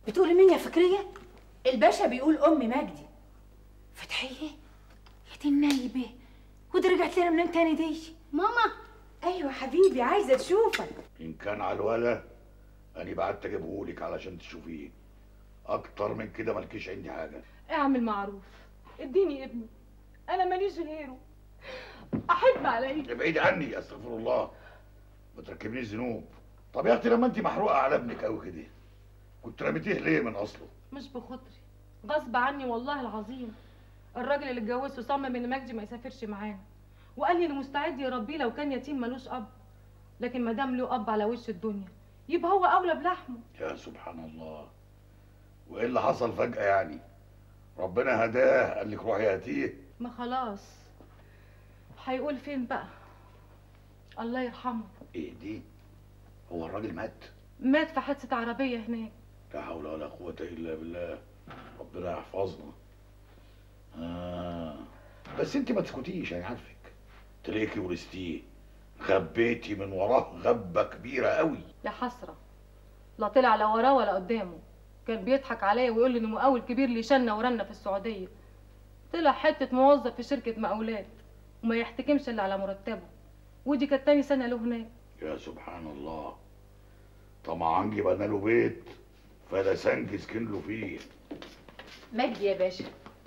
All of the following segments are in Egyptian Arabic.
بتقولي مين يا فكريه الباشا بيقول ام مجدي فتحيه يا دي النايبه ودي رجعت لنا منين تاني دي ماما ايوه حبيبي عايزه اشوفك ان كان على الولا انا بعت اجيبهولك علشان تشوفيه اكتر من كده مالكيش عندي حاجه اعمل معروف اديني ابني انا ماليش غيره احب عليا ابعدي عني استغفر الله ما تركبنيش ذنوب طب يا اختي لما انت محروقه على ابنك قوي كده كنت رميتيه ليه من اصله مش بخاطري غصب عني والله العظيم الراجل اللي اتجوزته صمم ان مجدي ما يسافرش معانا وقال لي انه مستعد يربيه لو كان يتيم ملوش اب لكن ما دام له اب على وش الدنيا يبقى هو اولى بلحمه يا سبحان الله وايه اللي حصل فجاه يعني ربنا هداه قال لك روحي هاتيه ما خلاص هيقول فين بقى الله يرحمه ايه دي هو الراجل مات مات في حادثه عربيه هناك لا حول ولا قوه الا بالله ربنا يحفظنا آه. بس انت ما تسكتيش انا عارفك تلاقيكي ورثتيه غبيتي من وراه غبه كبيره قوي يا حسره لا طلع لا وراه ولا قدامه كان بيضحك عليا ويقول لي انه مقاول كبير لي شنا ورنا في السعوديه طلع حته موظف في شركه مقاولات وما يحتكمش الا على مرتبه ودي كانت تاني سنه له هناك يا سبحان الله طمعان جبنا له بيت فلا سنج سكن له فيه مجدي يا باشا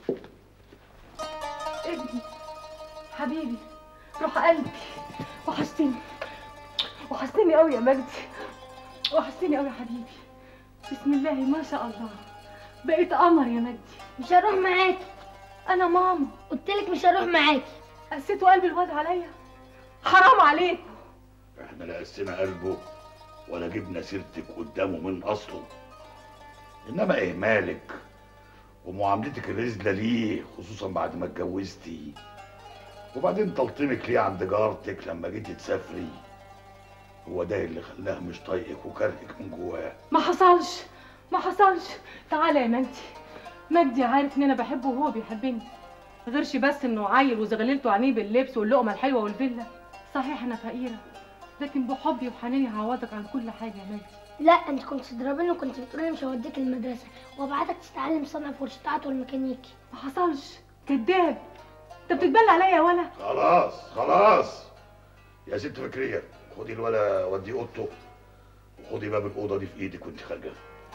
ابني حبيبي روح قلبي وحشتني وحشتني قوي يا مجدي وحشتني قوي يا حبيبي بسم الله ما شاء الله بقيت قمر يا مجدي مش هروح معاكي انا ماما قلت لك مش هروح معاكي قسيتوا قلب الواد عليا حرام عليكم احنا لا قسينا قلبه ولا جبنا سيرتك قدامه من اصله انما اهمالك ومعاملتك الرزله ليه خصوصا بعد ما اتجوزتي وبعدين تلطيمك ليه عند جارتك لما جيتي تسافري هو ده اللي خلاه مش طايقك وكرهك من جواه ما حصلش ما حصلش تعالى يا مجدي مجدي عارف ان انا بحبه وهو بيحبني غيرش بس انه عيل وزغللته عينيه باللبس واللقمه الحلوه والفيلا صحيح انا فقيره لكن بحبي وحناني هعوضك عن كل حاجه يا مجدي لا انت كنت تضربني وكنت بتقولي مش هوديك المدرسه وابعتك تتعلم صنع فرشات والميكانيكي ما حصلش كداب انت بتتبلى عليا يا ولا خلاص خلاص يا ست فكريه خدي الولا ودي اوضته وخدي باب الاوضه دي في ايدك وانت خارجه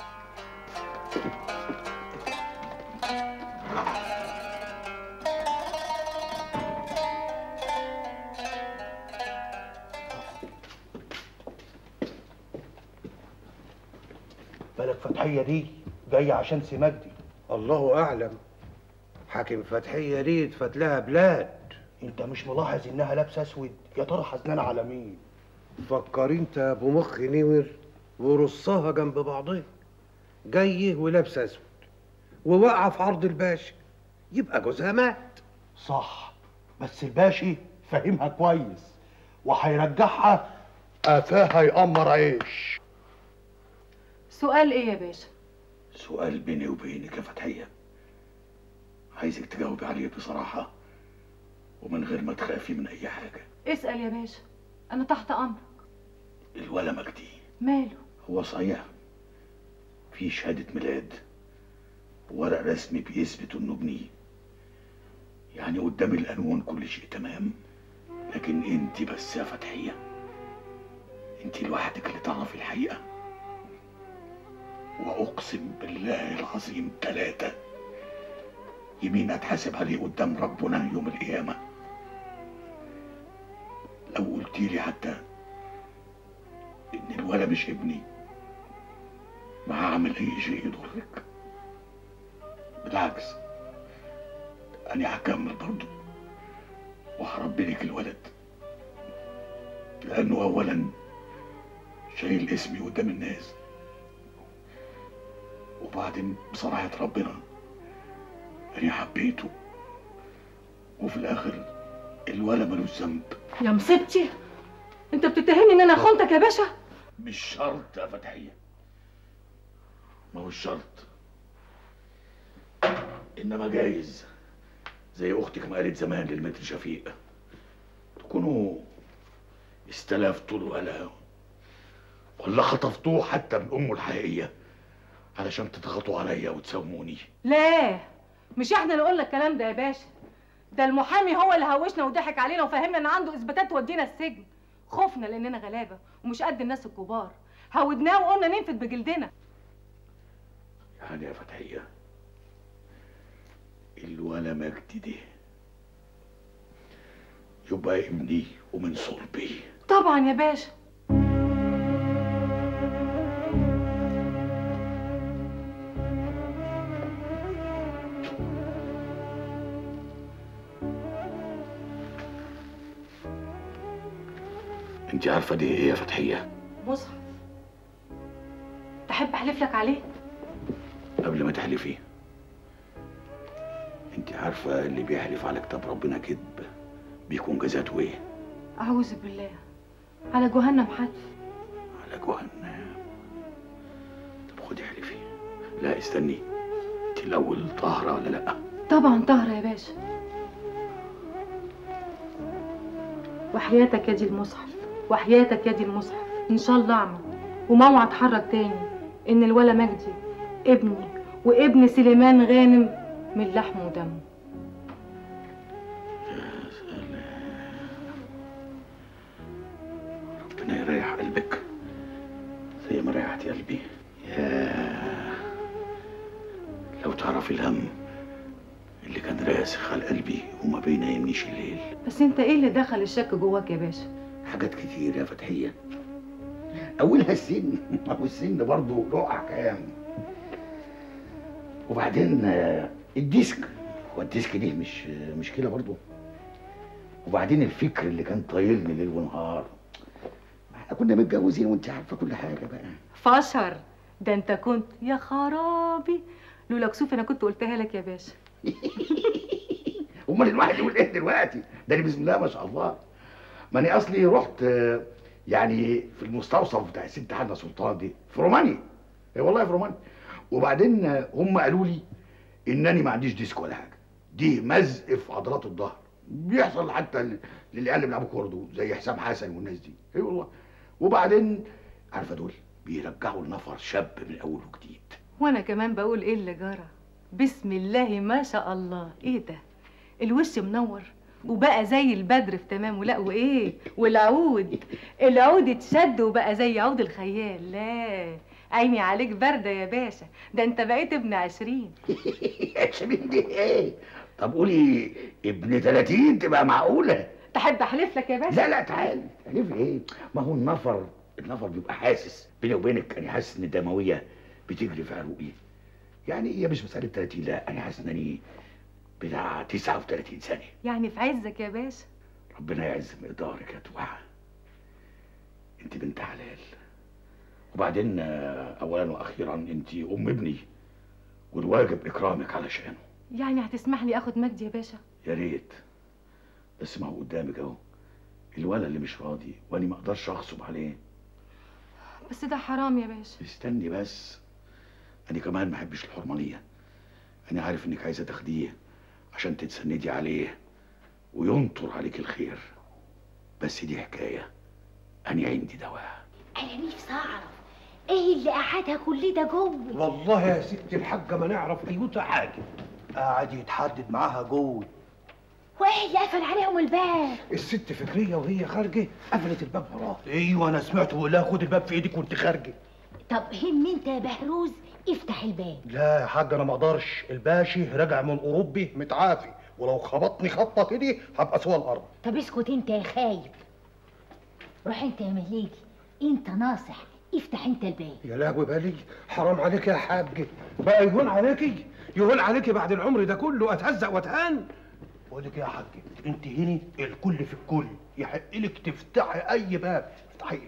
بالك فتحية دي جاية عشان سي مجدي الله اعلم حاكم فتحيه دي اتفت لها بلاد انت مش ملاحظ انها لابسه اسود يا ترى حزنانه على مين فكر انت ابو مخ نور ورصها جنب بعضها جايه ولابسه اسود وواقعه في عرض الباشا يبقى جوزها مات صح بس الباشي فاهمها كويس وهيرجعها قفاها يقمر عيش سؤال ايه يا باشا سؤال بيني وبينك يا فتحيه عايزك تجاوبي عليه بصراحه ومن غير ما تخافي من اي حاجه اسال يا باشا انا تحت امرك الولا مجدي ماله هو صحيح في شهادة ميلاد ورق رسمي بيثبت انه ابني يعني قدام القانون كل شيء تمام لكن انت بس يا فتحية انت لوحدك اللي تعرفي الحقيقة واقسم بالله العظيم ثلاثة يمين اتحاسب عليه قدام ربنا يوم القيامة لو قلتي لي حتى ان الولا مش ابني ما هعمل اي شيء يضرك بالعكس انا هكمل برضه وهربي لك الولد لانه اولا شايل اسمي قدام الناس وبعدين بصراحة ربنا انا حبيته وفي الاخر الولا ملوش ذنب يا مصيبتي انت بتتهمني ان انا خنتك يا باشا مش شرط يا فتحية ما هو شرط انما جايز زي اختك ما قالت زمان للمتر شفيق تكونوا استلفتوا الولا ولا خطفتوه حتى من امه الحقيقيه علشان تضغطوا عليا وتساوموني لا مش احنا اللي قلنا الكلام ده يا باشا ده المحامي هو اللي هوشنا وضحك علينا وفهمنا ان عنده اثباتات تودينا السجن خفنا لاننا غلابه ومش قد الناس الكبار هودناه وقلنا ننفد بجلدنا يعني يا فتحية الولا مجدي ده يبقى ابني ومن صلبي طبعا يا باشا انت عارفة دي ايه يا فتحية مصحف تحب احلف لك عليه قبل ما تحلفي انت عارفة اللي بيحلف على كتاب ربنا كذب بيكون جزاته ايه اعوذ بالله على جهنم حتف على جهنم طب خدي احلفي لا استني انت الاول طاهرة ولا لا طبعا طهرة يا باشا وحياتك يا دي المصحف وحياتك يا دي المصحف ان شاء الله اعمل وموعى اتحرك تاني ان الولا مجدي ابني وابن سليمان غانم من لحمه ودمه ربنا يريح قلبك زي ما ريحتي قلبي يا لو تعرفي الهم اللي كان راسخ على قلبي وما بينامنيش الليل بس انت ايه اللي دخل الشك جواك يا باشا حاجات كتير يا فتحية أولها السن والسن برضه له أحكام وبعدين آه، الديسك هو الديسك دي مش مش كده برضه وبعدين الفكر اللي كان طايلني ليل ونهار ما احنا كنا متجوزين وانت عارفه كل حاجه بقى فشر ده انت كنت يا خرابي لولا كسوف انا كنت قلتها لك يا باشا امال الواحد يقول ايه دلوقتي ده أنا بسم الله ما شاء الله ما انا اصلي رحت آه، يعني في المستوصف بتاع الست حنا سلطان دي في رومانيا اي والله في رومانيا وبعدين آه، هم قالوا لي انني ما عنديش ديسك ولا حاجه دي مزق في عضلات الظهر بيحصل حتى ل- للعيال اللي بيلعبوا كوره دول زي حسام حسن والناس دي اي والله وبعدين عارفه دول بيرجعوا النفر شاب من اول وجديد وانا كمان بقول ايه اللي جرى بسم الله ما شاء الله ايه ده الوش منور وبقى زي البدر في تمام ولا وايه والعود العود اتشد وبقى زي عود الخيال لا عيني عليك باردة يا باشا ده انت بقيت ابن عشرين عشرين دي ايه طب قولي ابن 30 تبقى معقوله تحب احلف لك يا باشا لا لا تعالي تعرفي ايه ما هو النفر النفر بيبقى حاسس بيني وبينك انا حاسس ان الدمويه بتجري في عروقي يعني هي مش مساله 30 لا انا حاسس انني بتاع 39 سنه يعني في عزك يا باشا ربنا يعز مقدارك يا توعه انت بنت حلال وبعدين آه، اولا واخيرا انت ام ابني والواجب اكرامك علشانه يعني هتسمح لي اخد مجدي يا باشا يا ريت بس ما هو قدامك اهو الولد اللي مش راضي وانا ما اقدرش اغصب عليه بس ده حرام يا باشا استني بس انا كمان ما احبش الحرمانيه انا عارف انك عايزه تاخديه عشان تتسندي عليه وينطر عليك الخير بس دي حكايه انا عندي دواء انا نفسي اعرف ايه اللي قعدها كل ده جوه والله يا ست الحاجه ما نعرف ايوتا حاجه قاعد يتحدد معاها جوه وايه اللي قفل عليهم الباب الست فكريه وهي خارجه قفلت الباب وراها ايوه انا سمعت بقول لها خد الباب في ايدك وانت خارجه طب هم انت يا بهروز افتح الباب لا يا حاج انا ما اقدرش الباشي راجع من اوروبي متعافي ولو خبطني خبطه كده هبقى سوى الارض طب اسكت انت يا خايب روح انت يا مليجي انت ناصح افتح انت الباب يا لهوي بالي حرام عليك يا حاج بقى يهون عليكي يهون عليكي بعد العمر ده كله اتهزق واتهان بقول لك إيه يا حاج انت هنا الكل في الكل يحق لك تفتحي اي باب افتحيه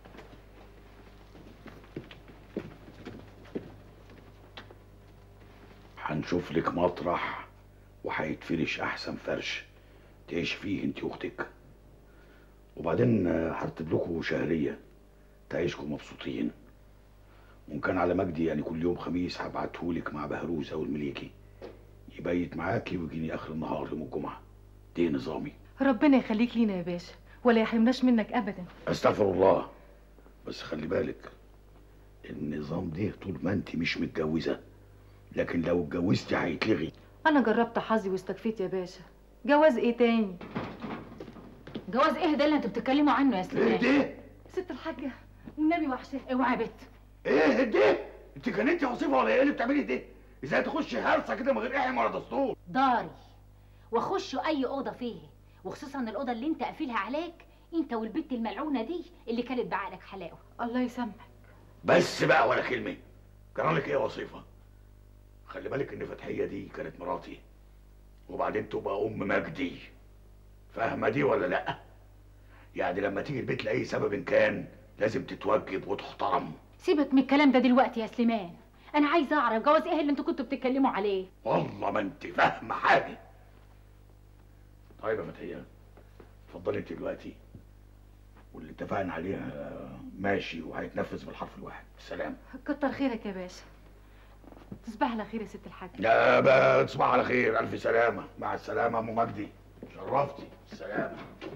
هنشوف لك مطرح وهيتفرش احسن فرش تعيش فيه انت واختك وبعدين آه، هرتب لكم شهريه تعيشكم مبسوطين وان كان على مجدي يعني كل يوم خميس هبعتهولك مع بهروز او المليكي يبيت معاكي ويجيني اخر النهار يوم الجمعه دي نظامي ربنا يخليك لينا يا باشا ولا يحرمناش منك ابدا استغفر الله بس خلي بالك ان النظام ده طول ما انت مش متجوزه لكن لو اتجوزتي هيتلغي انا جربت حظي واستكفيت يا باشا جواز ايه تاني جواز ايه ده اللي انتوا بتتكلموا عنه يا ايه سليمان ده ست الحاجه والنبي وحشه اوعى يا بت ايه ده انت كان انت وصيفه ولا ايه اللي بتعملي ده ازاي تخشي هرسه كده من غير احم ولا دستور داري واخشوا اي اوضه فيه وخصوصا الاوضه اللي انت قافلها عليك انت والبت الملعونه دي اللي كانت بعقلك حلاوه الله يسامحك بس بقى ولا كلمه جرالك ايه يا وصيفه خلي بالك ان فتحيه دي كانت مراتي وبعدين تبقى ام مجدي فاهمه دي ولا لا يعني لما تيجي البيت لاي سبب إن كان لازم تتوجب وتحترم سيبك من الكلام ده دلوقتي يا سليمان انا عايزه اعرف جواز ايه اللي انتوا كنتوا بتتكلموا عليه والله ما انت فاهمه حاجه طيب يا فتحيه اتفضلي انت دلوقتي واللي اتفقنا عليه آه، ماشي وهيتنفذ بالحرف الواحد سلام كتر خيرك يا باشا تصبح على خير يا ست الحاجه لا بقى تصبح على خير الف سلامه مع السلامه ام مجدي شرفتي السلامه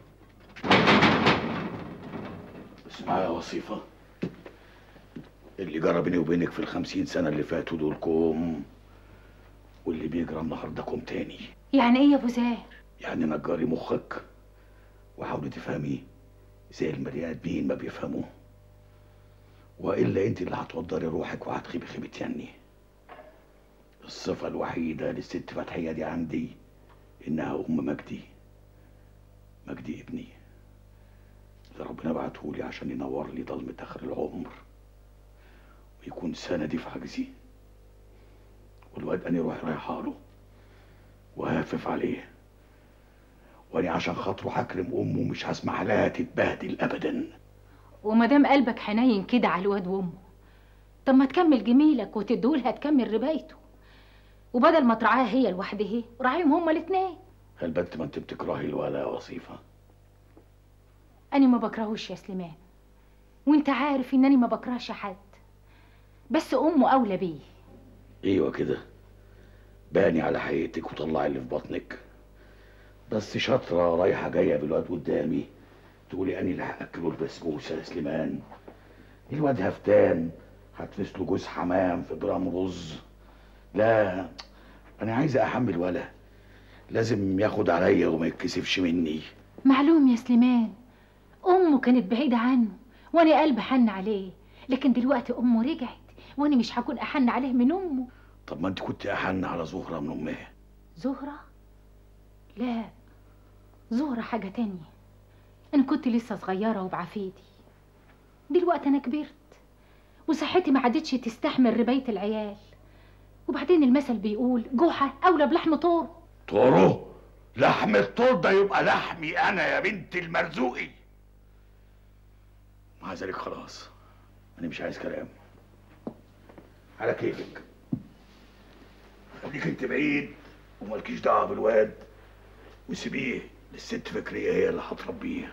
اسمعي يا وصيفه اللي جرى بيني وبينك في الخمسين سنه اللي فاتوا دول كوم واللي بيجرى النهارده كوم تاني يعني ايه يا ابو زاهر يعني نجاري مخك وحاولي تفهمي زي البني ادمين ما بيفهموا والا انت اللي هتوضري روحك وهتخيبي خيبه يعني الصفه الوحيده للست فتحيه دي عندي انها ام مجدي مجدي ابني اللي ربنا بعتهولي عشان ينور لي ضلمة اخر العمر ويكون سندي في عجزي والواد اني روحي رايحه له وهافف عليه واني عشان خاطره هكرم امه مش هسمح لها تتبهدل ابدا وما دام قلبك حنين كده على الواد وامه طب ما تكمل جميلك وتدولها تكمل ربايته وبدل ما ترعاها هي لوحدها راعيهم هما الاتنين هل بنت ما انت بتكرهي الولا يا وصيفه انا ما بكرهوش يا سليمان وانت عارف انني ما بكرهش حد بس امه اولى بيه ايوه كده باني على حقيقتك وطلعي اللي في بطنك بس شاطره رايحه جايه بالواد قدامي تقولي اني اللي هاكله البسبوسه يا سليمان الواد هفتان هتفس له جوز حمام في جرام رز لا انا عايزه احمل ولا لازم ياخد عليا وما يتكسفش مني معلوم يا سليمان امه كانت بعيده عنه وانا قلبي حن عليه لكن دلوقتي امه رجعت وانا مش هكون احن عليه من امه طب ما انت كنت احن على زهره من امها زهرة؟ لا زهرة حاجة تانية أنا كنت لسه صغيرة وبعافيتي دلوقتي أنا كبرت وصحتي ما عادتش تستحمل رباية العيال وبعدين المثل بيقول جحا أولى بلحم طور طورو لحم الطور ده يبقى لحمي انا يا بنت المرزوقي مع ذلك خلاص انا مش عايز كلام على كيفك خليك انت بعيد ومالكيش دعوه بالواد وسيبيه للست فكريه هي اللي هتربيه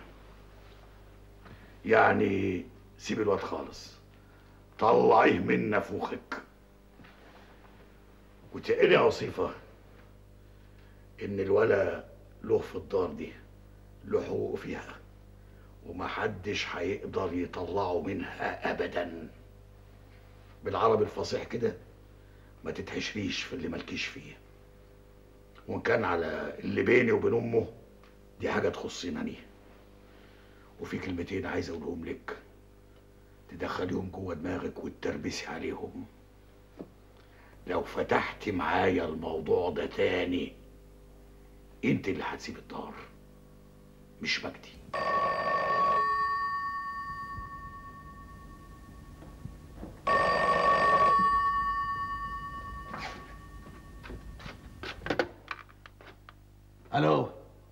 يعني سيب الواد خالص طلعيه من نافوخك وتقري يا وصيفه ان الولا له في الدار دي له حقوق فيها ومحدش هيقدر يطلعه منها ابدا بالعربي الفصيح كده ما تتحشريش في اللي مالكيش فيه وان كان على اللي بيني وبين امه دي حاجه تخصني أنا. وفي كلمتين عايز اقولهم لك تدخليهم جوه دماغك وتتربسي عليهم لو فتحتي معايا الموضوع ده تاني انت اللي هتسيب الدار مش مجدي الو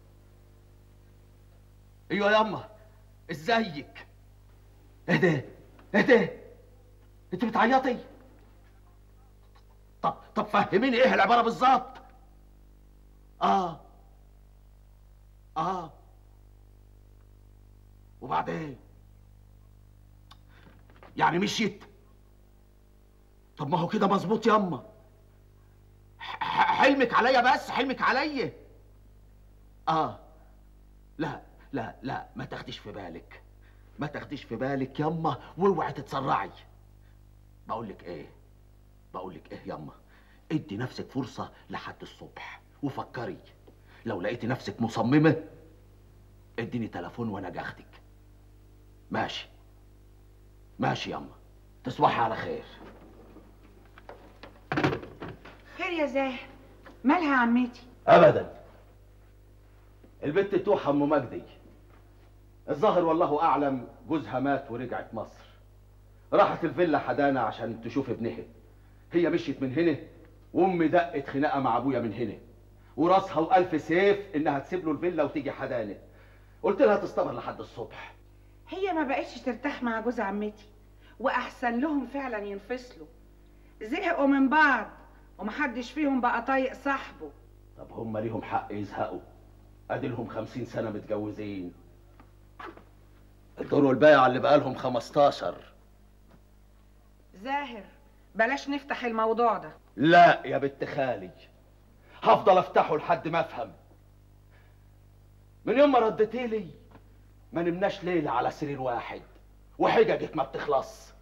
ايوه ياما ازيك اهدى اهدى انت بتعيطي طب طب فهميني ايه العباره بالظبط اه اه وبعدين يعني مشيت طب ما هو كده مظبوط ياما ح- ح- حلمك عليا بس حلمك عليا اه لا لا لا ما تاخديش في بالك ما تاخديش في بالك ياما واوعي تتسرعي بقول لك ايه بقول لك ايه ياما ادي نفسك فرصه لحد الصبح وفكري لو لقيتي نفسك مصممه اديني تليفون وانا جاخدك ماشي ماشي ياما تصبحي على خير خير يا زاهر مالها عمتي ابدا البت توحى ام مجدي الظاهر والله اعلم جوزها مات ورجعت مصر راحت الفيلا حدانا عشان تشوف ابنها هي مشيت من هنا وامي دقت خناقه مع ابويا من هنا وراسها والف سيف انها تسيب له الفيلا وتيجي حدانا قلت لها تصطبر لحد الصبح هي ما بقتش ترتاح مع جوز عمتي واحسن لهم فعلا ينفصلوا زهقوا من بعض ومحدش فيهم بقى طايق صاحبه طب هم ليهم حق يزهقوا ادي لهم خمسين سنه متجوزين الدور والبايع اللي بقالهم خمستاشر زاهر بلاش نفتح الموضوع ده لا يا بنت خالي هفضل افتحه لحد ما افهم من يوم ما رديتي لي ما نمناش ليله على سرير واحد وحججك ما بتخلص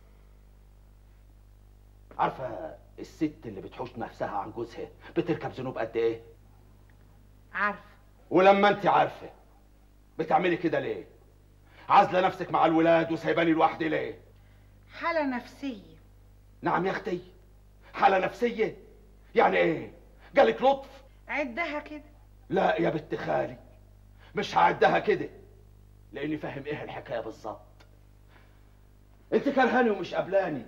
عارفه الست اللي بتحوش نفسها عن جوزها بتركب ذنوب قد ايه عارف ولما انت عارفه بتعملي كده ليه عازله نفسك مع الولاد وسايباني لوحدي ليه حالة نفسية نعم يا اختي حاله نفسيه يعني ايه جالك لطف عدها كده لا يا بنت خالي مش هعدها كده لاني فاهم ايه الحكايه بالظبط انت كرهاني ومش قبلاني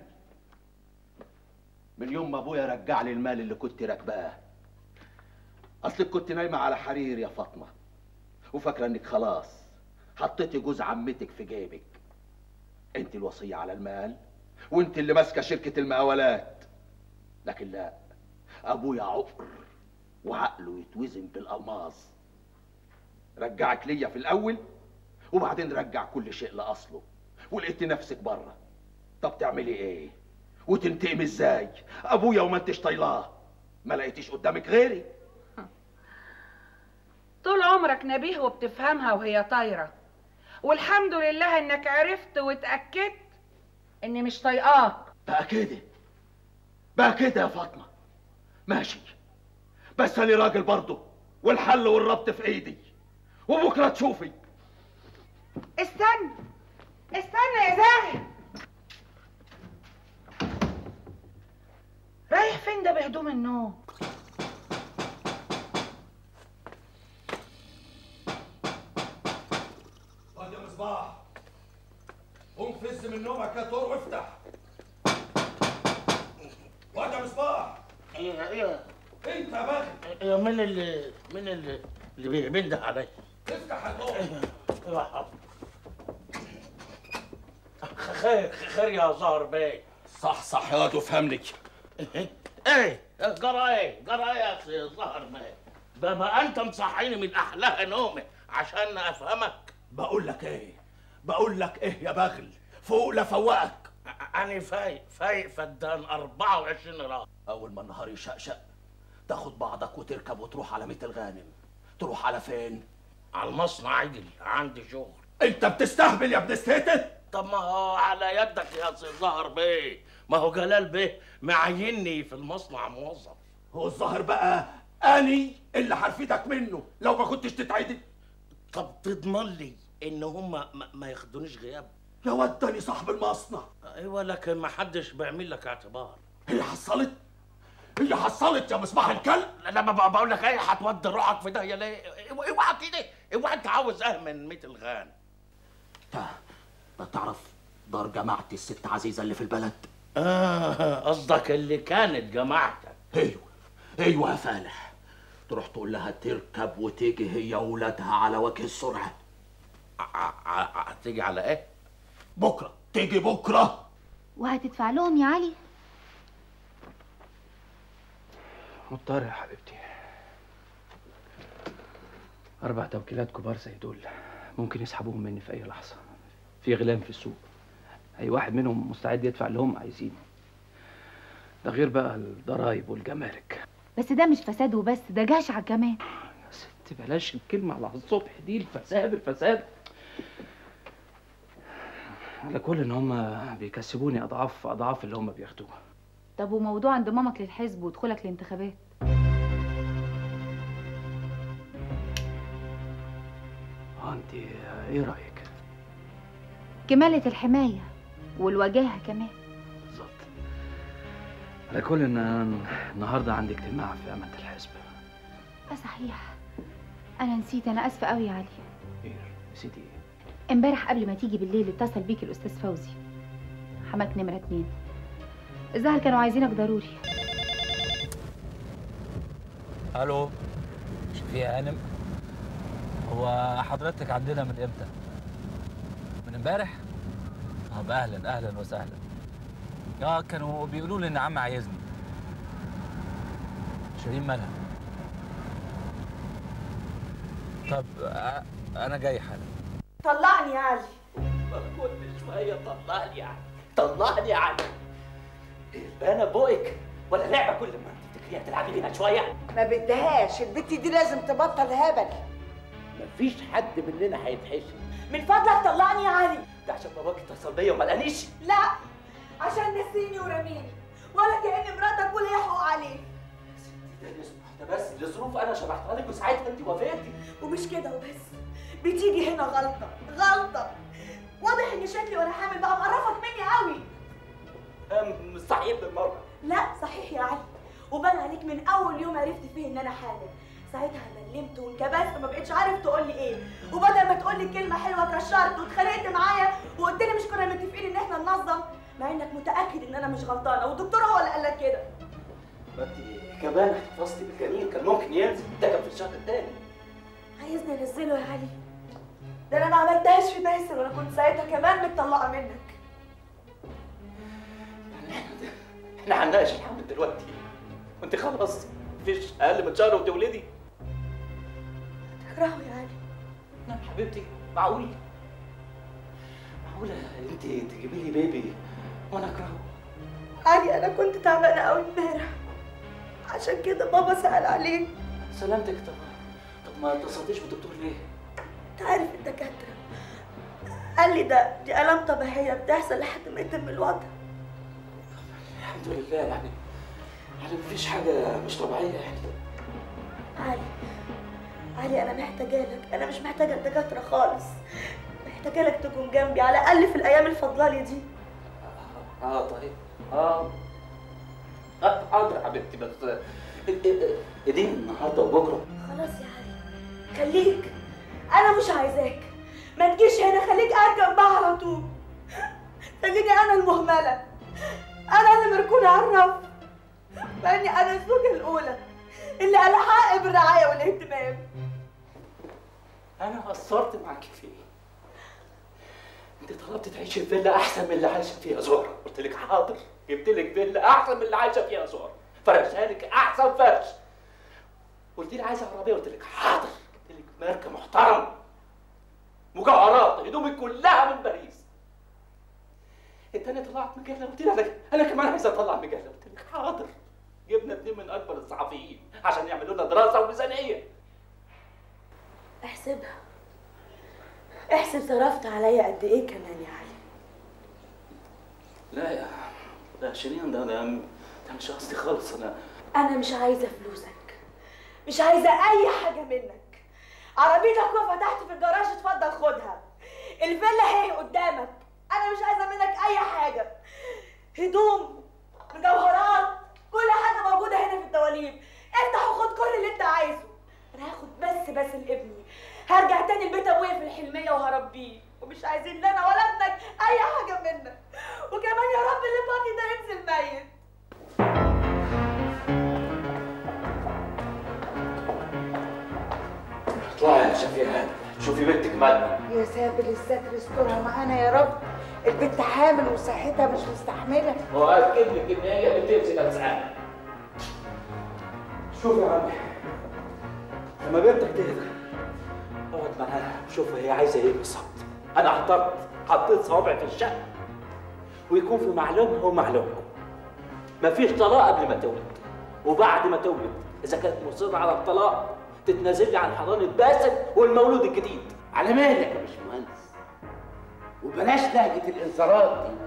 من يوم ما ابويا رجع لي المال اللي كنت راكباه اصلك كنت نايمه على حرير يا فاطمه وفاكره انك خلاص حطيتي جوز عمتك في جيبك انت الوصيه على المال وانت اللي ماسكه شركه المقاولات لكن لا ابويا عقر وعقله يتوزن بالالماظ رجعك ليا في الاول وبعدين رجع كل شيء لاصله ولقيت نفسك بره طب تعملي ايه وتنتقمي ازاي ابويا وما انتش طايلاه ما لقيتيش قدامك غيري طول عمرك نبيه وبتفهمها وهي طايرة والحمد لله انك عرفت واتأكدت اني مش طايقاك بقى كده بقى كده يا فاطمه ماشي بس انا راجل برضه والحل والربط في ايدي وبكره تشوفي استنى استنى يا زاهر رايح فين ده بهدوم النوم واد يا مصباح قوم فز من نومك يا طور وافتح واد يا مصباح ايوه ايوه انت يا بغل ايوه مين اللي مين اللي اللي بي- بينده عليا افتح يا طور ايوه حاضر خير خير يا زهر بيه صح صح يا واد وافهمني ايه جرى ايه جرى ايه يا أخي زهر بيه ده ما انت مصحيني من احلاها نومي عشان افهمك بقول لك ايه بقول لك ايه يا بغل فوق لفوقك انا فايق فايق فدان 24 راس اول ما النهار يشقشق تاخد بعضك وتركب وتروح على ميت الغانم تروح على فين على المصنع عدل عندي شغل انت بتستهبل يا ابن الستة طب ما هو على يدك يا سي زهر بيه ما هو جلال بيه معيني في المصنع موظف هو الظاهر بقى اني اللي حرفتك منه لو ما كنتش تتعدل طب تضمن لي ان هم ما, ما ياخدونيش غياب يا واد تاني صاحب المصنع ايوه لكن ما حدش بيعمل لك اعتبار هي حصلت هي حصلت يا مصباح الكلب لما بقى بقول لك ايه هتودي روحك في داهيه ليه اوعى اوعى كده اوعى انت عاوز اهمن ميت الغان تا تا تعرف دار جماعة الست عزيزة اللي في البلد اه قصدك اللي كانت جماعتك ايوه ايوه يا فالح تروح تقول لها تركب وتيجي هي وولادها على وجه السرعة هتيجي على ايه بكرة تيجي بكرة وهتدفع لهم يا علي مضطر يا حبيبتي أربع توكيلات كبار زي دول ممكن يسحبوهم مني في أي لحظة في غلام في السوق أي واحد منهم مستعد يدفع اللي هم عايزينه ده غير بقى الضرايب والجمارك بس ده مش فساد وبس ده جشع كمان يا ست بلاش الكلمة على الصبح دي الفساد الفساد على كل ان هم بيكسبوني اضعاف اضعاف اللي هم بياخدوه طب وموضوع انضمامك للحزب ودخولك الانتخابات اه انت ايه رايك كمالة الحماية والوجاهة كمان بالظبط على كل ان أنا النهارده عندي اجتماع في امانه الحزب اه صحيح انا نسيت انا اسفة قوي يا علي ايه نسيتي ايه امبارح قبل ما تيجي بالليل اتصل بيك الاستاذ فوزي حماك نمرة اتنين الظاهر كانوا عايزينك ضروري الو شفيع هانم هو حضرتك عندنا من امتى من امبارح طب اهلا اهلا وسهلا اه كانوا بيقولوا لي ان عم عايزني شيرين مالها طب آه، انا جاي حالا طلعني يا علي كل شوية طلعني يعني طلعني يعني البانة بوقك ولا لعبة كل ما تفتكريها تلعبي بيها شوية ما بدهاش البت دي لازم تبطل هبل مفيش حد مننا هيتحشم من فضلك طلعني يا علي ده عشان باباك اتصل بيا وما لقانيش لا عشان نسيني ورميني ولا كأن مراتك ولا حقوق عليك ده لظروف- ده بس لظروف انا شرحتها لك وساعتها انت وافقتي ومش كده وبس بتيجي هنا غلطة غلطة واضح ان شكلي وانا حامل بقى مقرفك مني قوي أم، مش صحيح بالمرة لا صحيح يا علي وبان عليك من اول يوم عرفت فيه ان انا حامل ساعتها ملمت وانكبست وما بقتش عارف تقول لي ايه وبدل ما تقول لي كلمه حلوه كشرت واتخانقت معايا وقلت لي مش كنا متفقين ان احنا ننظم مع انك متاكد ان انا مش غلطانه والدكتور هو اللي قال لك كده ما انت كمان احتفظتي بالجنين كان ممكن ينزل ده كان في الشهر الثاني عايزني انزله يا علي ده انا ما عملتهاش في باسل وانا كنت ساعتها كمان متطلقه منك احنا هنناقش الحمل دلوقتي وانت خلاص مفيش اقل من شهر وتولدي تكرهه يا علي نعم حبيبتي معقول معقولة انت تجيبي لي بيبي وانا اكرهه علي انا كنت تعبانه قوي امبارح عشان كده بابا سأل عليك سلامتك طب طب ما اتصلتيش بالدكتور ليه؟ انت عارف الدكاتره قال لي ده دي الام طبيعيه بتحصل لحد ما يتم الوضع الحمد لله يعني يعني مفيش حاجة مش طبيعية يعني علي علي انا محتاجه لك انا مش محتاجه الدكاتره خالص محتاجه لك تكون جنبي على الاقل في الايام الفضلالي دي اه طيب اه آه، حاضر يا حبيبتي بس ايدين النهارده وبكره خلاص يا علي خليك انا مش عايزاك ما تجيش هنا خليك قاعد جنبها على طول خليني انا المهمله انا اللي مركونه على الرف مع اني انا الزوجه الاولى اللي على حق بالرعايه والاهتمام انا قصرت معاكي في ايه؟ انت طلبت تعيشي في فيلا احسن من اللي عايشه فيها زهره قلت لك حاضر جبت لك فيلا احسن من اللي عايشه فيها زهره فرشها لك احسن فرش قلت لي عايزه عربيه قلت لك حاضر جبت لك ماركه محترمه مجوهرات هدومك كلها من باريس التانية طلعت مجلة قلت لها أنا- انا كمان عايز اطلع مجلة قلت لك حاضر جبنا اتنين من اكبر الصحفيين عشان يعملوا لنا دراسة وميزانية احسبها احسب صرفت عليا قد ايه كمان يا علي لا يا لا شيرين ده ده ده مش قصدي خالص انا انا مش عايزه فلوسك مش عايزه اي حاجه منك عربيتك واقفه تحت في الجراج اتفضل خدها الفيلا هي قدامك انا مش عايزه منك اي حاجه هدوم مجوهرات كل حاجه موجوده هنا في الدواليب افتح وخد كل اللي انت عايزه انا هاخد بس بس لابني هرجع تاني لبيت ابويا في الحلميه وهربيه ومش عايزين لا انا ولا ابنك اي حاجه منك وكمان يا رب اللي باقي ده ينزل ميت اطلعي يا شفيع شوفي بنتك مالها يا سابل الستر استرها معانا يا رب البنت حامل وصحتها مش مستحمله واكد لك ان هي بتمسك نفسها شوف يا عمي لما بنتك تهدى اقعد معاها وشوف هي عايزه ايه بالظبط انا احترت حطيت صوابعي في الشقه ويكون في معلومها ومعلومكم مفيش طلاق قبل ما تولد وبعد ما تولد اذا كانت مصره على الطلاق تتنازل لي عن حضانه باسل والمولود الجديد على مالك يا باشمهندس وبلاش لهجه الانذارات دي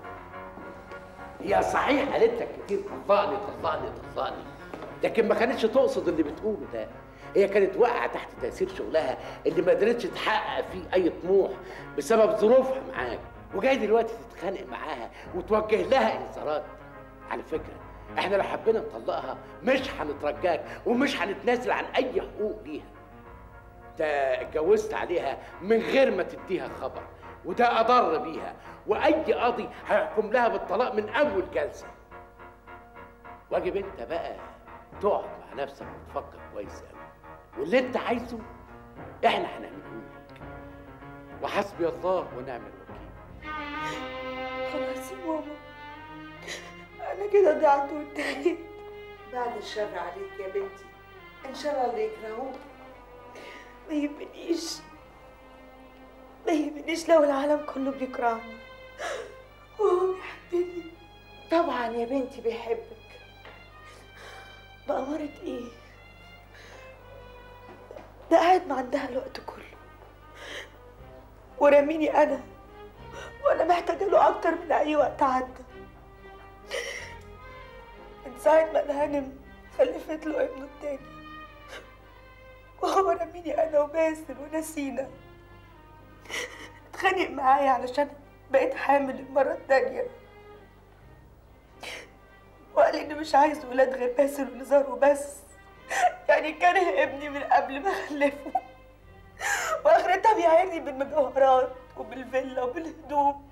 هي صحيح قالت لك كتير طلقني طلقني طلقني لكن ما كانتش تقصد اللي بتقوله ده هي كانت واقعه تحت تاثير شغلها اللي ما قدرتش تحقق فيه اي طموح بسبب ظروفها معاك وجاي دلوقتي تتخانق معاها وتوجه لها انذارات على فكره احنا لو حبينا نطلقها مش هنترجاك ومش هنتنازل عن اي حقوق ليها انت اتجوزت عليها من غير ما تديها خبر وده اضر بيها واي قاضي هيحكم لها بالطلاق من اول جلسه واجب انت بقى تقعد مع نفسك وتفكر كويس قوي واللي انت عايزه احنا هنعمله لك وحسبي الله ونعم الوكيل خلاص يا ماما انا كده ضعت وانتهيت بعد الشر عليك يا بنتي ان شاء الله اللي يكرهوك ما يهمنيش ما يهمنيش لو العالم كله بيكرهني وهو بيحبني طبعا يا بنتي بيحبك بأمارة ايه ده قاعد ما عندها الوقت كله ورميني انا وانا محتاجه له اكتر من اي وقت عدى من ساعه ما الهانم خلفت له ابنه التاني وهو رميني انا وباسل ونسينا اتخانق معايا علشان بقيت حامل المره التانيه وقال لي انه مش عايز ولاد غير باسل ونزار وبس يعني كاره ابني من قبل ما اخلفه واخرتها بيعيرني بالمجوهرات وبالفيلا وبالهدوم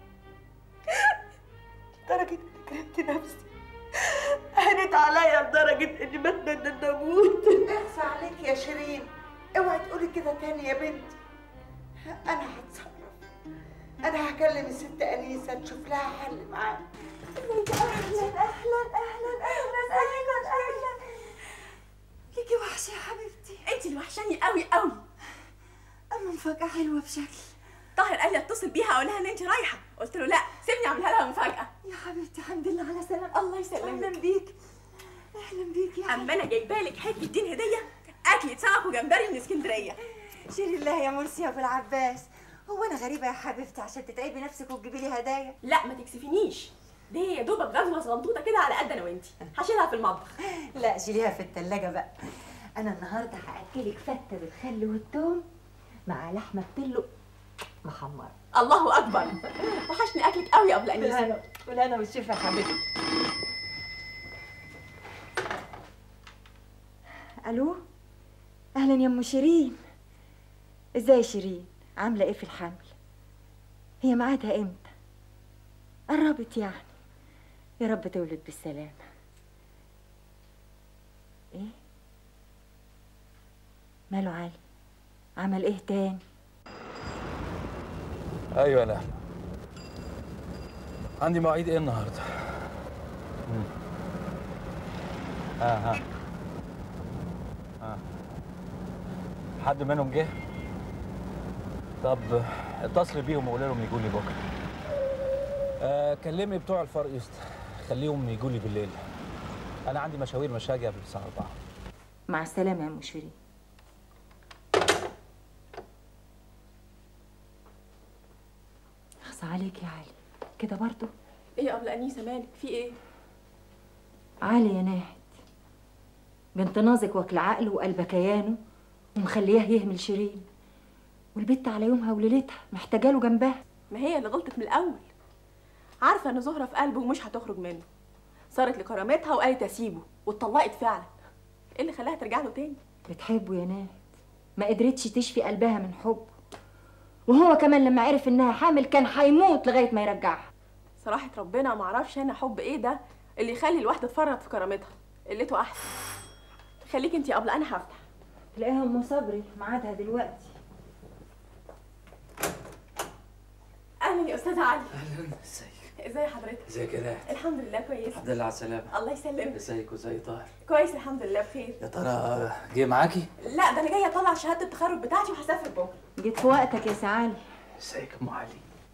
لدرجة اني كرهت نفسي هانت عليا لدرجة اني بتمنى اني اموت اخفى عليك يا شيرين اوعي تقولي كده تاني يا بنتي انا هتصرف انا هكلم الست انيسه نشوف لها حل معاه اهلا اهلا اهلا اهلا اهلا اهلا ليكي وحشه يا حبيبتي انت اللي وحشاني قوي قوي اما مفاجاه حلوه بشكل طاهر قال لي اتصل بيها اقول لها ان انت رايحه قلت له لا سيبني اعملها لها مفاجاه يا حبيبتي الحمد لله على سلامتك الله يسلمك اهلا بيك اهلا بيك يا اما انا جايبه لك حته دين هديه اكله سمك وجمبري من اسكندريه شيل الله يا مرسي يا ابو العباس هو انا غريبه يا حبيبتي عشان تتعبي نفسك وتجيبي لي هدايا لا ما تكسفينيش دي يا دوبك غزوه صغنطوطه كده على قد انا وانتي هشيلها في المطبخ لا شيليها في التلاجة بقى انا النهارده هاكلك فته بالخل والثوم مع لحمه بتلو محمره الله اكبر وحشني اكلك قوي يا ابو الانيس والهنا والهنا والشفا يا حبيبتي الو اهلا يا ام شيرين ازاي شيرين عامله ايه في الحمل هي ميعادها امتى قربت يعني يا رب تولد بالسلامه ايه ماله علي عمل ايه تاني ايوه يا نحلة عندي مواعيد ايه النهارده؟ مم. اه ها آه. حد منهم جه؟ طب اتصل بيهم وقول لهم يجوا لي بكره. آه كلمي بتوع الفار ايست خليهم يجوا لي بالليل. انا عندي مشاوير مش هاجي قبل الساعه 4. مع السلامه يا ام شيرين اخصى عليك يا علي كده برضو ايه يا ابو الانيسه مالك في ايه علي يا ناهد بنت نازك واكل عقله وقلب كيانه ومخلياه يهمل شيرين والبت على يومها وليلتها محتاجه له جنبها ما هي اللي غلطت من الاول عارفه ان زهره في قلبه ومش هتخرج منه صارت لكرامتها وقالت اسيبه واتطلقت فعلا ايه اللي خلاها ترجع له تاني بتحبه يا ناهد ما قدرتش تشفي قلبها من حبه وهو كمان لما عرف انها حامل كان هيموت لغايه ما يرجعها صراحه ربنا ما اعرفش انا حب ايه ده اللي يخلي الواحده تفرط في كرامتها قلته احسن خليك انت يا ابله انا هفتح تلاقيها ام صبري ميعادها دلوقتي اهلا يا استاذه علي اهلا ازيك ازي حضرتك ازيك يا ناهد الحمد لله كويس الحمد لله على السلامه الله يسلمك ازيك وزي طاهر كويس الحمد لله بخير يا ترى جه معاكي لا ده انا جايه اطلع شهاده التخرج بتاعتي وهسافر بكره جيت في وقتك يا سعالي ازيك يا ام علي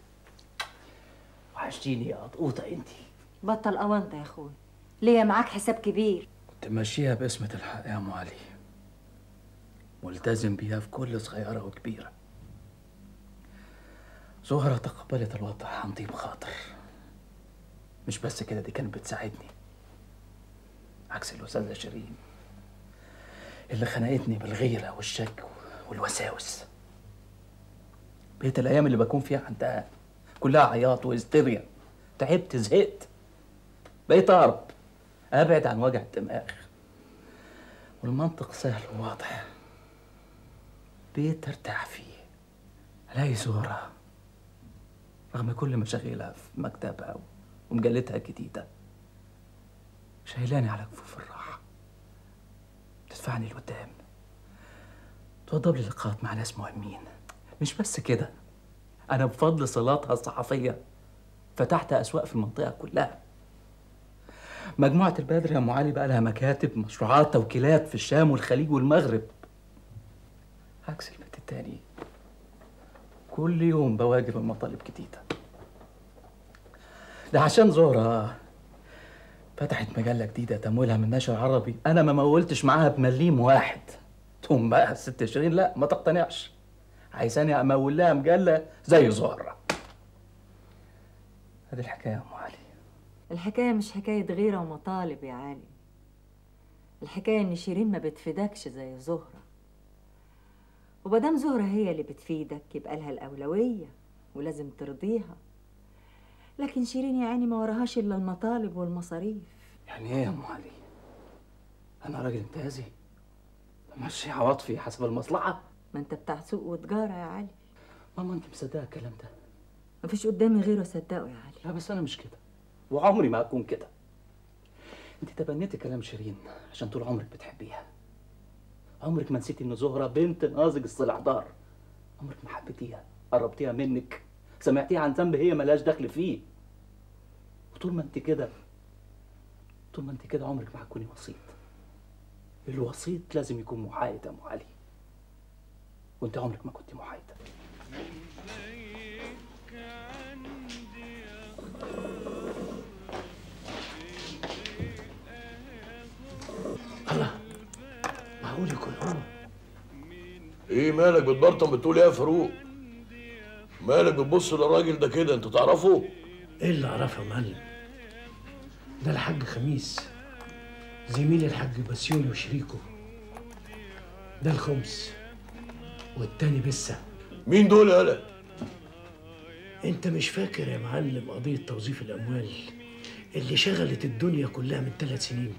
وحشتيني يا قطقوطه انتي بطل اونطه يا اخوي ليا معاك حساب كبير تمشيها باسمة الحق يا ام علي ملتزم بيها في كل صغيرة وكبيرة زهرة تقبلت الوضع عن طيب خاطر مش بس كده دي كانت بتساعدني عكس الأستاذة شيرين اللي خنقتني بالغيرة والشك والوساوس بقيت الأيام اللي بكون فيها عندها كلها عياط وهستيريا تعبت زهقت بقيت أهرب أبعد عن وجع الدماغ والمنطق سهل وواضح بقيت أرتاح فيه ألاقي زهرة رغم كل مشاغلها في مكتبها ومجلتها الجديدة شايلاني على كفوف الراحة تدفعني لقدام توضب لي لقاءات مع ناس مهمين مش بس كده أنا بفضل صلاتها الصحفية فتحت أسواق في المنطقة كلها مجموعة البدر يا أم علي بقى لها مكاتب مشروعات توكيلات في الشام والخليج والمغرب عكس البيت التاني كل يوم بواجه المطالب جديدة ده عشان زهرة فتحت مجلة جديدة تمويلها من نشر عربي أنا ما مولتش معاها بمليم واحد تقوم بقى الست شيرين لا ما تقتنعش عايزاني أمول لها مجلة زي زهرة هذه الحكاية يا أم علي الحكاية مش حكاية غيرة ومطالب يا علي الحكاية إن شيرين ما بتفيدكش زي زهرة ومادام زهرة هي اللي بتفيدك يبقى لها الأولوية ولازم ترضيها لكن شيرين يا عيني ما وراهاش إلا المطالب والمصاريف يعني إيه يا أم علي؟ أنا راجل انتهازي ماشي عواطفي حسب المصلحة ما أنت بتاع سوق وتجارة يا علي ماما أنت مصدقة الكلام ده مفيش قدامي غيره أصدقه يا علي لا بس أنا مش كده وعمري ما هكون كده أنت تبنيتي كلام شيرين عشان طول عمرك بتحبيها عمرك ما نسيتي إن زهرة بنت ناضج الصلعدار عمرك ما حبيتيها قربتيها منك سمعتيها عن ذنب هي ملهاش دخل فيه وطول ما انت كده طول ما انت كده عمرك ما هتكوني وسيط الوسيط لازم يكون محايد يا ام علي وانت عمرك ما كنت محايده الله معقول يكون هو ايه مالك بتبرطم بتقول ايه يا فاروق مالك بتبص للراجل ده كده انت تعرفه ايه اللي اعرفه يا معلم ده الحاج خميس زميل الحاج بسيوني وشريكه ده الخمس والتاني بسه مين دول يالا انت مش فاكر يا معلم قضية توظيف الاموال اللي شغلت الدنيا كلها من ثلاث سنين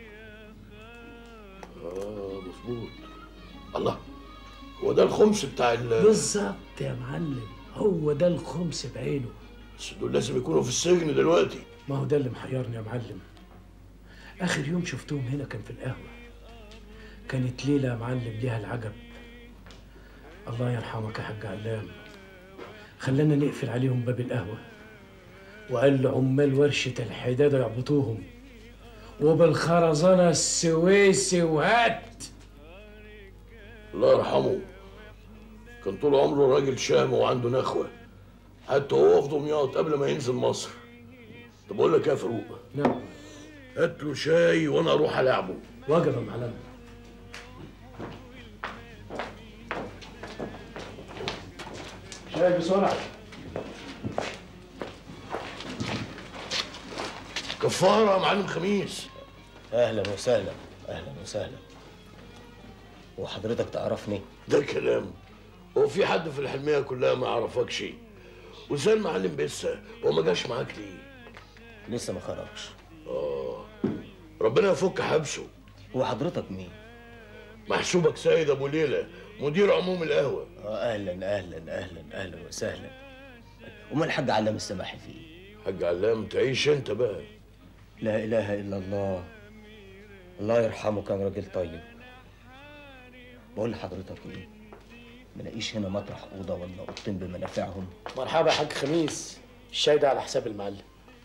اه مظبوط الله هو ده الخمس بتاع ال بالظبط يا معلم هو ده الخمس بعينه بس دول لازم يكونوا في السجن دلوقتي ما هو ده اللي محيرني يا معلم اخر يوم شفتهم هنا كان في القهوه كانت ليله يا معلم ليها العجب الله يرحمك يا حاج علام خلانا نقفل عليهم باب القهوه وقال لعمال ورشه الحداده يعبطوهم وبالخرزانه السويسي وهات الله يرحمه كان طول عمره راجل شهم وعنده نخوه حتى هو في دمياط قبل ما ينزل مصر طب اقول لك إيه يا فاروق نعم هات له شاي وانا اروح العبه واجب يا معلم شاي بسرعه كفاره يا معلم خميس اهلا وسهلا اهلا وسهلا وحضرتك تعرفني ده كلام هو في حد في الحلميه كلها ما يعرفكش وزي المعلم بسه هو ما جاش معاك ليه لسه ما خرجش اه ربنا يفك حبسه هو حضرتك مين محسوبك سيد ابو ليلى مدير عموم القهوه اه اهلا اهلا اهلا اهلا وسهلا امال الحاج علام السماحي فيه حاج علام تعيش انت بقى لا اله الا الله الله يرحمه كان راجل طيب بقول لحضرتك ايه ملاقيش هنا مطرح اوضه ولا اوضتين بمنافعهم مرحبا يا حاج خميس الشاي ده على حساب المعلم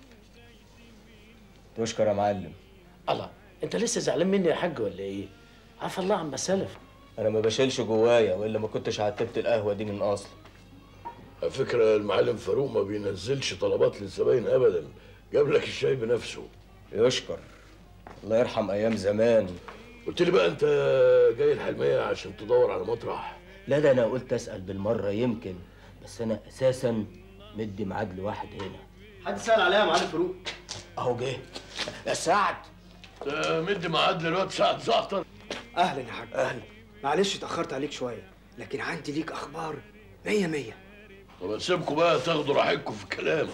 تشكر يا معلم الله انت لسه زعلان مني يا حاج ولا ايه عفى الله عما سلف انا ما بشيلش جوايا والا ما كنتش عتبت القهوه دي من اصل على فكره المعلم فاروق ما بينزلش طلبات للزباين ابدا جاب لك الشاي بنفسه يشكر الله يرحم ايام زمان قلت لي بقى انت جاي الحلميه عشان تدور على مطرح لا ده انا قلت اسال بالمره يمكن بس انا اساسا مدي ميعاد لواحد هنا حد سأل عليها يا معلم فاروق اهو جه يا سعد مدي ميعاد للواد سعد زعتر اهلا يا حاج اهلا معلش اتاخرت عليك شويه لكن عندي ليك اخبار مية مية طب سيبكم بقى تاخدوا راحتكم في الكلام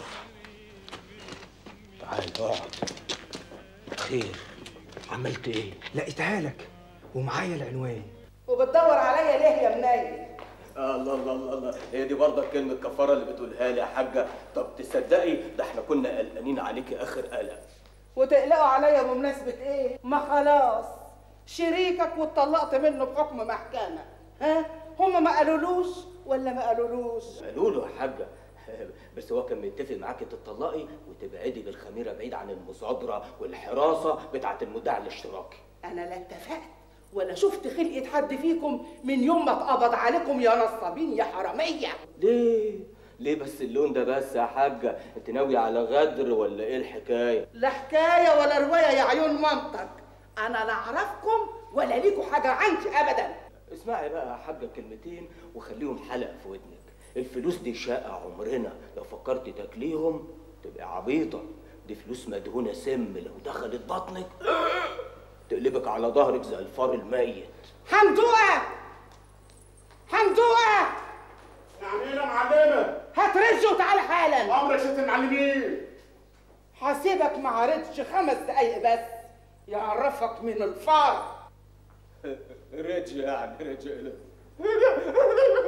تعال اقعد خير عملت ايه لقيتها لك ومعايا العنوان وبتدور عليا ليه يا منيل الله الله الله الله هي دي برضه كلمة كفارة اللي بتقولها لي يا حاجة طب تصدقي ده احنا كنا قلقانين عليكي آخر قلق وتقلقوا عليا بمناسبة ايه؟ ما خلاص شريكك واتطلقت منه بحكم محكمة ها؟ هما ما قالولوش ولا ما قالولوش؟ قالوا له يا حاجة بس هو كان متفق معاكي تطلقي وتبعدي بالخميرة بعيد عن المصادرة والحراسة بتاعة المدعي الاشتراكي أنا لا اتفقت ولا شفت خلقة حد فيكم من يوم ما اتقبض عليكم يا نصابين يا حرامية ليه؟ ليه بس اللون ده بس يا حاجة؟ انت ناوية على غدر ولا ايه الحكاية؟ لا حكاية ولا رواية يا عيون مامتك أنا لا أعرفكم ولا ليكوا حاجة عندي أبدا اسمعي بقى يا حاجة كلمتين وخليهم حلقة في ودنك الفلوس دي شقة عمرنا لو فكرت تاكليهم تبقى عبيطة دي فلوس مدهونة سم لو دخلت بطنك تقلبك على ظهرك زي الفار الميت حمدوقة حمدوقة يعني ايه يا معلمه؟ هات رز وتعالى حالا امرك ست المعلمين هسيبك ما عرضش خمس دقايق بس يعرفك من الفار رجع يعني رجع